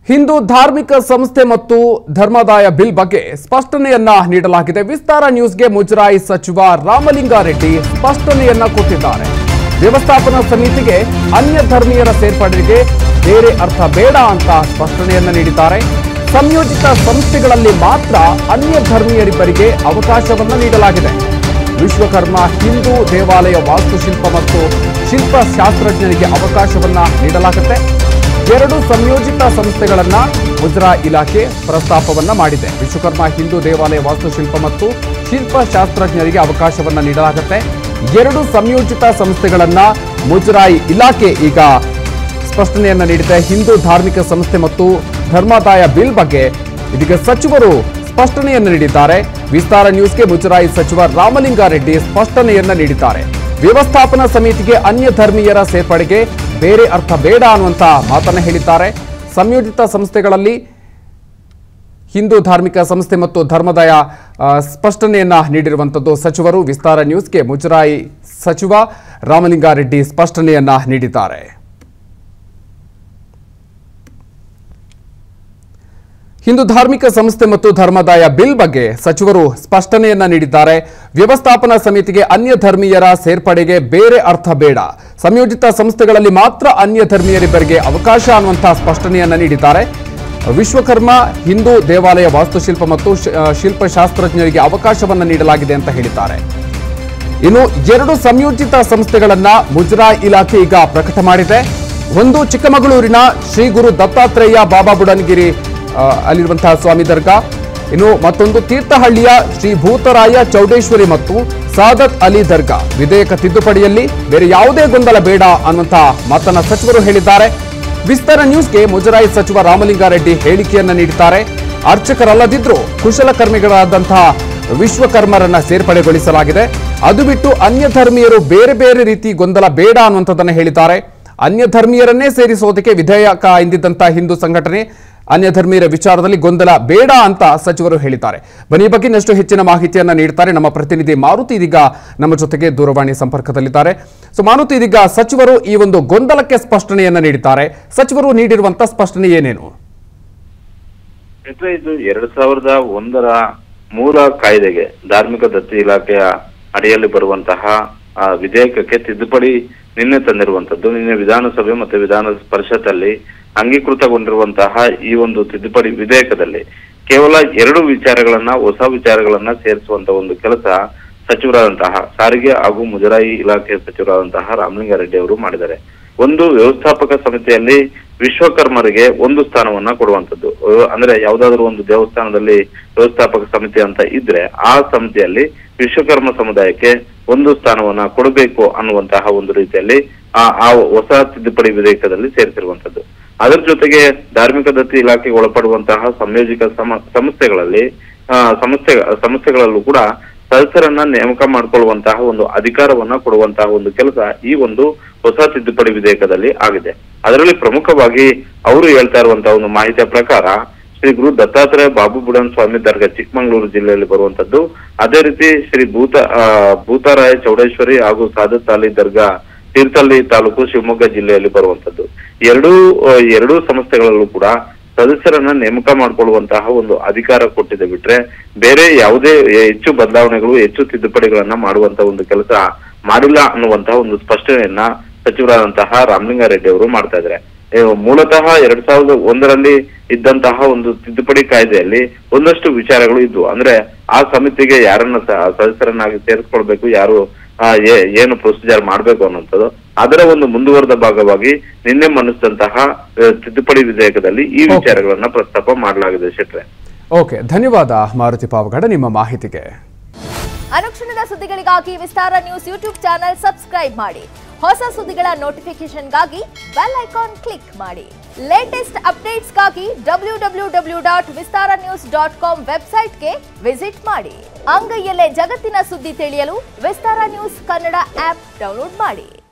ಹಿಂದೂ ಧಾರ್ಮಿಕ ಸಂಸ್ಥೆ ಮತ್ತು ಧರ್ಮಾದಾಯ ಬಿಲ್ ಬಗ್ಗೆ ಸ್ಪಷ್ಟನೆಯನ್ನ ನೀಡಲಾಗಿದೆ ವಿಸ್ತಾರ ನ್ಯೂಸ್ಗೆ ಮುಜರಾಯಿ ಸಚಿವ ರಾಮಲಿಂಗಾರೆಡ್ಡಿ ಸ್ಪಷ್ಟನೆಯನ್ನ ಕೊಟ್ಟಿದ್ದಾರೆ ವ್ಯವಸ್ಥಾಪನಾ ಸಮಿತಿಗೆ ಅನ್ಯ ಧರ್ಮೀಯರ ಸೇರ್ಪಡೆಗೆ ಬೇರೆ ಅರ್ಥ ಬೇಡ ಅಂತ ಸ್ಪಷ್ಟನೆಯನ್ನ ನೀಡಿದ್ದಾರೆ ಸಂಯೋಜಿತ ಸಂಸ್ಥೆಗಳಲ್ಲಿ ಮಾತ್ರ ಅನ್ಯ ಧರ್ಮೀಯರಿಬ್ಬರಿಗೆ ಅವಕಾಶವನ್ನ ನೀಡಲಾಗಿದೆ ವಿಶ್ವಕರ್ಮ ಹಿಂದೂ ದೇವಾಲಯ ವಾಸ್ತುಶಿಲ್ಪ ಮತ್ತು ಶಿಲ್ಪಶಾಸ್ತ್ರಜ್ಞರಿಗೆ ಅವಕಾಶವನ್ನ ನೀಡಲಾಗುತ್ತೆ ಎರಡು ಸಂಯೋಜಿತ ಸಂಸ್ಥೆಗಳನ್ನ ಮುಜರಾಯಿ ಇಲಾಖೆ ಪ್ರಸ್ತಾಪವನ್ನ ಮಾಡಿದೆ ವಿಶ್ವಕರ್ಮ ಹಿಂದೂ ದೇವಾಲಯ ವಾಸ್ತುಶಿಲ್ಪ ಮತ್ತು ಶಿಲ್ಪಶಾಸ್ತ್ರಜ್ಞರಿಗೆ ಅವಕಾಶವನ್ನ ನೀಡಲಾಗುತ್ತೆ ಎರಡು ಸಂಯೋಜಿತ ಸಂಸ್ಥೆಗಳನ್ನ ಮುಜರಾಯಿ ಇಲಾಖೆ ಈಗ ಸ್ಪಷ್ಟನೆಯನ್ನ ನೀಡಿದೆ ಹಿಂದೂ ಧಾರ್ಮಿಕ ಸಂಸ್ಥೆ ಮತ್ತು ಧರ್ಮಾದಾಯ ಬಿಲ್ ಬಗ್ಗೆ ಇದೀಗ ಸಚಿವರು ಸ್ಪಷ್ಟನೆಯನ್ನ ನೀಡಿದ್ದಾರೆ ವಿಸ್ತಾರ ನ್ಯೂಸ್ಗೆ ಮುಜರಾಯಿ ಸಚಿವ ರಾಮಲಿಂಗಾರೆಡ್ಡಿ ಸ್ಪಷ್ಟನೆಯನ್ನ ನೀಡಿದ್ದಾರೆ ವ್ಯವಸ್ಥಾಪನಾ ಸಮಿತಿಗೆ ಅನ್ಯ ಧರ್ಮೀಯರ ಸೇರ್ಪಡೆಗೆ ಬೇರೆ ಅರ್ಥ ಬೇಡ ಅನ್ನುವಂತ ಮಾತನ್ನ ಹೇಳಿದ್ದಾರೆ ಸಂಯೋಜಿತ ಸಂಸ್ಥೆಗಳಲ್ಲಿ ಹಿಂದೂ ಧಾರ್ಮಿಕ ಸಂಸ್ಥೆ ಮತ್ತು ಧರ್ಮದಾಯ ಆ, ಸ್ಪಷ್ಟನೆಯನ್ನ ನೀಡಿರುವಂತದ್ದು ಸಚಿವರು ವಿಸ್ತಾರ ನ್ಯೂಸ್ಗೆ ಮುಜರಾಯಿ ಸಚಿವ ರಾಮಲಿಂಗಾರೆಡ್ಡಿ ಸ್ಪಷ್ಟನೆಯನ್ನ ನೀಡಿದ್ದಾರೆ ಹಿಂದೂ ಧಾರ್ಮಿಕ ಸಂಸ್ಥೆ ಮತ್ತು ಧರ್ಮದಾಯ ಬಿಲ್ ಬಗ್ಗೆ ಸಚಿವರು ಸ್ಪಷ್ಟನೆಯನ್ನ ನೀಡಿದ್ದಾರೆ ವ್ಯವಸ್ಥಾಪನಾ ಸಮಿತಿಗೆ ಅನ್ಯ ಧರ್ಮೀಯರ ಸೇರ್ಪಡೆಗೆ ಬೇರೆ ಅರ್ಥ ಬೇಡ ಸಂಯೋಜಿತ ಸಂಸ್ಥೆಗಳಲ್ಲಿ ಮಾತ್ರ ಅನ್ಯ ಧರ್ಮೀಯರಿಬ್ಬರಿಗೆ ಅವಕಾಶ ಅನ್ನುವಂತಹ ಸ್ಪಷ್ಟನೆಯನ್ನ ನೀಡಿದ್ದಾರೆ ವಿಶ್ವಕರ್ಮ ಹಿಂದೂ ದೇವಾಲಯ ವಾಸ್ತುಶಿಲ್ಪ ಮತ್ತು ಶಿ- ಆ, ಶಿಲ್ಪಶಾಸ್ತ್ರಜ್ಞರಿಗೆ ಅವಕಾಶವನ್ನ ನೀಡಲಾಗಿದೆ ಅಂತ ಹೇಳಿದ್ದಾರೆ ಇನ್ನು ಎರಡು ಸಂಯೋಜಿತ ಸಂಸ್ಥೆಗಳನ್ನ ಮುಜರಾಯಿ ಇಲಾಖೆ ಈಗ ಪ್ರಕಟ ಮಾಡಿದೆ ಒಂದು ಚಿಕ್ಕಮಗಳೂರಿನ ಶ್ರೀ ಗುರು ದತ್ತಾತ್ರೇಯ ಬಾಬಾ ಬುಡನ್ಗಿರಿ ಆ, ಅಲ್ಲಿರುವಂತಹ ಸ್ವಾಮಿ ದರ್ಗಾ ಇನ್ನು ಮತ್ತೊಂದು ತೀರ್ಥಹಳ್ಳಿಯ ಶ್ರೀ ಭೂತರಾಯ ಚೌಡೇಶ್ವರಿ ಮತ್ತು ಸಾದತ್ ಅಲಿ ದರ್ಗಾ ವಿಧೇಯಕ ತಿದ್ದುಪಡಿಯಲ್ಲಿ ಬೇರೆ ಯಾವುದೇ ಗೊಂದಲ ಬೇಡ ಅನ್ನುವಂತಹ ಮಾತನ್ನ ಸಚಿವರು ಹೇಳಿದ್ದಾರೆ ವಿಸ್ತಾರ ನ್ಯೂಸ್ಗೆ ಮುಜರಾಯಿ ಸಚಿವ ರಾಮಲಿಂಗಾರೆಡ್ಡಿ ಹೇಳಿಕೆಯನ್ನ ನೀಡಿದ್ದಾರೆ ಅರ್ಚಕರಲ್ಲದಿದ್ರೂ ಕುಶಲಕರ್ಮಿಗಳಾದಂತಹ ವಿಶ್ವಕರ್ಮರನ್ನ ಸೇರ್ಪಡೆಗೊಳಿಸಲಾಗಿದೆ ಅದು ಬಿಟ್ಟು ಅನ್ಯ ಧರ್ಮೀಯರು ಬೇರೆ ಬೇರೆ ರೀತಿ ಗೊಂದಲ ಬೇಡ ಅನ್ನುವಂಥದ್ದನ್ನ ಹೇಳಿದ್ದಾರೆ ಅನ್ಯ ಧರ್ಮೀಯರನ್ನೇ ಸೇರಿಸೋದಕ್ಕೆ ವಿಧೇಯಕ ಎಂದಿದ್ದಂತಹ ಹಿಂದೂ ಸಂಘಟನೆ ಅನ್ಯ ಧರ್ಮೀಯರ ವಿಚಾರದಲ್ಲಿ ಗೊಂದಲ ಬೇಡ ಅಂತ ಸಚಿವರು ಹೇಳಿದ್ದಾರೆ ಬನ್ನಿ ಈ ಬಗ್ಗೆ ಇನ್ನಷ್ಟು ಹೆಚ್ಚಿನ ಮಾಹಿತಿಯನ್ನ ನೀಡ್ತಾರೆ ನಮ್ಮ ಪ್ರತಿನಿಧಿ ಮಾರುತಿ ಇದೀಗ ನಮ್ಮ ಜೊತೆಗೆ ದೂರವಾಣಿ ಸಂಪರ್ಕದಲ್ಲಿದ್ದಾರೆ ಸೊ ಮಾರುತಿ ಇದೀಗ ಸಚಿವರು ಈ ಒಂದು ಗೊಂದಲಕ್ಕೆ ಸ್ಪಷ್ಟನೆಯನ್ನ ನೀಡಿದ್ದಾರೆ ಸಚಿವರು ನೀಡಿರುವಂತ ಸ್ಪಷ್ಟನೆ ಏನೇನು ಮಿತ್ರ ಇದು ಎರಡ್ ಸಾವಿರದ ಒಂದರ ಮೂಲ ಕಾಯ್ದೆಗೆ ಧಾರ್ಮಿಕ ದತ್ತಿ ಇಲಾಖೆಯ ಅಡಿಯಲ್ಲಿ ಬರುವಂತಹ ಆ, ವಿಧೇಯಕಕ್ಕೆ ತಿದ್ದುಪಡಿ ನಿನ್ನೆ ತಂದಿರುವಂತದ್ದು ನಿನ್ನೆ ವಿಧಾನಸಭೆ ಮತ್ತು ವಿಧಾನ ಪರಿಷತ್ ಅಲ್ಲಿ ಅಂಗೀಕೃತಗೊಂಡಿರುವಂತಹ ಈ ಒಂದು ತಿದ್ದುಪಡಿ ವಿಧೇಯಕದಲ್ಲಿ ಕೇವಲ ಎರಡು ವಿಚಾರಗಳನ್ನ ಹೊಸ ವಿಚಾರಗಳನ್ನ ಸೇರಿಸುವಂತ ಒಂದು ಕೆಲಸ ಸಚಿವರಾದಂತಹ ಸಾರಿಗೆ ಹಾಗೂ ಮುಜರಾಯಿ ಇಲಾಖೆ ಸಚಿವರಾದಂತಹ ರಾಮಲಿಂಗಾರೆಡ್ಡಿ ಅವರು ಮಾಡಿದ್ದಾರೆ ಒಂದು ವ್ಯವಸ್ಥಾಪಕ ಸಮಿತಿಯಲ್ಲಿ ವಿಶ್ವಕರ್ಮರಿಗೆ ಒಂದು ಸ್ಥಾನವನ್ನ ಕೊಡುವಂತದ್ದು ಅಹ್ ಅಂದ್ರೆ ಯಾವ್ದಾದ್ರು ಒಂದು ದೇವಸ್ಥಾನದಲ್ಲಿ ವ್ಯವಸ್ಥಾಪಕ ಸಮಿತಿ ಅಂತ ಇದ್ರೆ ಆ ಸಮಿತಿಯಲ್ಲಿ ವಿಶ್ವಕರ್ಮ ಸಮುದಾಯಕ್ಕೆ ಒಂದು ಸ್ಥಾನವನ್ನ ಕೊಡಬೇಕು ಅನ್ನುವಂತಹ ಒಂದು ರೀತಿಯಲ್ಲಿ ಆ ಆ ಹೊಸ ತಿದ್ದುಪಡಿ ವಿಧೇಯಕದಲ್ಲಿ ಸೇರಿಸಿರುವಂತದ್ದು ಅದರ ಜೊತೆಗೆ ಧಾರ್ಮಿಕ ದತ್ತಿ ಇಲಾಖೆಗೆ ಒಳಪಡುವಂತಹ ಸಂಯೋಜಿತ ಸಮ ಸಂಸ್ಥೆಗಳಲ್ಲಿ ಆ, ಸಂಸ್ಥೆ ಸಂಸ್ಥೆಗಳಲ್ಲೂ ಕೂಡ ಸದಸ್ಯರನ್ನ ನೇಮಕ ಮಾಡ್ಕೊಳ್ಳುವಂತಹ ಒಂದು ಅಧಿಕಾರವನ್ನ ಕೊಡುವಂತಹ ಒಂದು ಕೆಲಸ ಈ ಒಂದು ಹೊಸ ತಿದ್ದುಪಡಿ ವಿಧೇಯಕದಲ್ಲಿ ಆಗಿದೆ ಅದರಲ್ಲಿ ಪ್ರಮುಖವಾಗಿ ಅವರು ಹೇಳ್ತಾ ಇರುವಂತಹ ಒಂದು ಮಾಹಿತಿಯ ಪ್ರಕಾರ ಶ್ರೀ ಗುರು ದತ್ತಾತ್ರೇಯ ಬಾಬು ಬುಡನ್ ಸ್ವಾಮಿ ದರ್ಗಾ ಚಿಕ್ಕಮಗಳೂರು ಜಿಲ್ಲೆಯಲ್ಲಿ ಬರುವಂತದ್ದು ಅದೇ ರೀತಿ ಶ್ರೀ ಭೂತ ಆ, ಭೂತಾರಾಯ ಚೌಡೇಶ್ವರಿ ಹಾಗೂ ಸಾದತ್ ಅಲಿ ದರ್ಗಾ ತೀರ್ಥಹಳ್ಳಿ ತಾಲೂಕು ಶಿವಮೊಗ್ಗ ಜಿಲ್ಲೆಯಲ್ಲಿ ಬರುವಂತದ್ದು ಎರಡೂ ಆ, ಎರಡೂ ಸಂಸ್ಥೆಗಳಲ್ಲೂ ಕೂಡ ಸದಸ್ಯರನ್ನ ನೇಮಕ ಮಾಡಿಕೊಳ್ಳುವಂತಹ ಒಂದು ಅಧಿಕಾರ ಕೊಟ್ಟಿದೆ ಬಿಟ್ರೆ ಬೇರೆ ಯಾವುದೇ ಹೆಚ್ಚು ಬದಲಾವಣೆಗಳು ಹೆಚ್ಚು ತಿದ್ದುಪಡಿಗಳನ್ನ ಮಾಡುವಂತ ಒಂದು ಕೆಲಸ ಮಾಡಿಲ್ಲ ಅನ್ನುವಂತಹ ಒಂದು ಸ್ಪಷ್ಟನೆಯನ್ನ ಸಚಿವರಾದಂತಹ ರಾಮಲಿಂಗಾರೆಡ್ಡಿ ಅವರು ಮಾಡ್ತಾ ಇದ್ದಾರೆ ಏ, ಮೂಲತಃ ಎರಡ್ ಸಾವಿರದ ಒಂದರಲ್ಲಿ ಇದ್ದಂತಹ ಒಂದು ತಿದ್ದುಪಡಿ ಕಾಯ್ದೆಯಲ್ಲಿ ಒಂದಷ್ಟು ವಿಚಾರಗಳು ಇದ್ವು ಅಂದ್ರೆ ಆ ಸಮಿತಿಗೆ ಯಾರನ್ನ ಸ- ಸದಸ್ಯರನ್ನಾಗಿ ಸೇರಿಸ್ಕೊಳ್ಬೇಕು ಯಾರು ಆ, ಏ- ಏನು ಪ್ರೊಸೀಜರ್ ಮಾಡ್ಬೇಕು ಅನ್ನುವಂಥದ್ದು ಅದರ ಒಂದು ಮುಂದುವರೆದ ಭಾಗವಾಗಿ ನಿನ್ನೆ ಮಂಡಿಸಿದಂತಹ ಆ, ತಿದ್ದುಪಡಿ ವಿಧೇಯಕದಲ್ಲಿ ಈ Okay. ವಿಚಾರಗಳನ್ನ ಪ್ರಸ್ತಾಪ ಮಾಡಲಾಗಿದೆ ಶೆಟ್ರೆ ಓಕೆ ಧನ್ಯವಾದ ಮಾರುತಿ ಪಾವಗಡ ನಿಮ್ಮ ಮಾಹಿತಿಗೆ ಅನುಕ್ಷಣದ ಸುದ್ದಿಗಳಿಗಾಗಿ Vistara news YouTube channel subscribe ಮಾಡಿ ಹೊಸ ಸುದ್ದಿಗಳ ನೋಟಿಫಿಕೇಶನ್ಗಾಗಿ ಬೆಲ್ ಐಕಾನ್ ಕ್ಲಿಕ್ ಮಾಡಿ ಲೇಟೆಸ್ಟ್ ಅಪ್ಡೇಟ್ಸ್ಗಾಗಿ W W W dot Vistara news dot com ವೆಬ್ಸೈಟ್ಗೆ ವಿಸಿಟ್ ಮಾಡಿ ಅಂಗೈಯಲ್ಲೇ ಜಗತ್ತಿನ ಸುದ್ದಿ ತಿಳಿಯಲು Vistara news Kannada app download ಮಾಡಿ